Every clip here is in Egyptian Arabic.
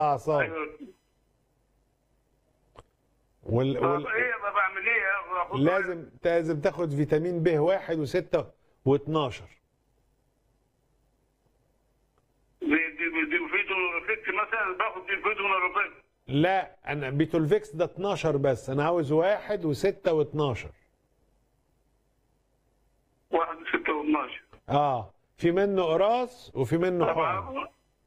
اعصاب ايوه وال... طب وال... ايه بقى بعمل ايه آخد- لازم لازم تاخد فيتامين ب واحد وستة و12 دي دي دي فيتو فيت مثلا باخد دي فيتو من الربيع لا انا بيتولفيكس ده 12 بس انا عاوز واحد وستة و12 واحد ستة واثناشر اه في منه قراص وفي منه حقن طبعا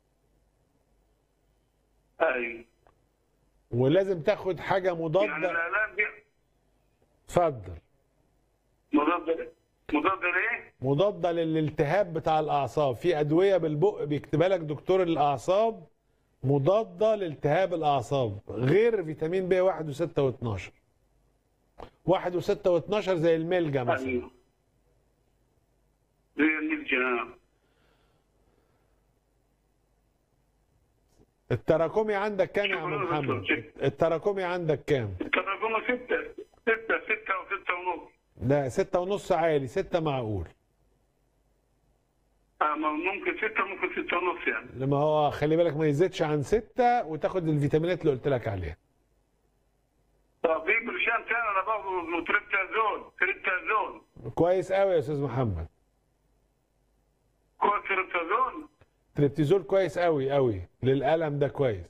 ايوه ولازم تاخد حاجه يعني مضاده الالام دي اتفضل مضاد مضاد لايه؟ مضاده للالتهاب بتاع الاعصاب في ادويه بالبق بيكتبها لك دكتور الاعصاب مضاده لالتهاب الاعصاب غير فيتامين ب 1 و6 و12 1 و6 و12 زي الملجا مثلا ايوه زي الملجا التراكمي عندك كام يا عم شكراً محمد دكتور. التراكمي عندك كام التراكم ستة ستة ستة وستة ونص ده ستة ونص عالي ستة معقول آه، ما ممكن ستة ممكن ستة ونص يعني لما هو خلي بالك ما يزيدش عن ستة وتاخد الفيتامينات اللي قلت لك عليها طب في برشام تاني انا باخده تريبتازول تريبتازول كويس قوي يا استاذ محمد كورس تريبتازول تريبتيزول كويس قوي قوي للألم ده كويس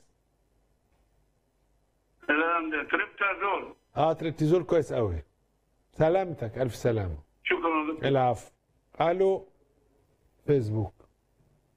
الآن ده تريبتازول اه تريبتيزول كويس قوي سلامتك الف سلامة شكرا لك العفو الو فيسبوك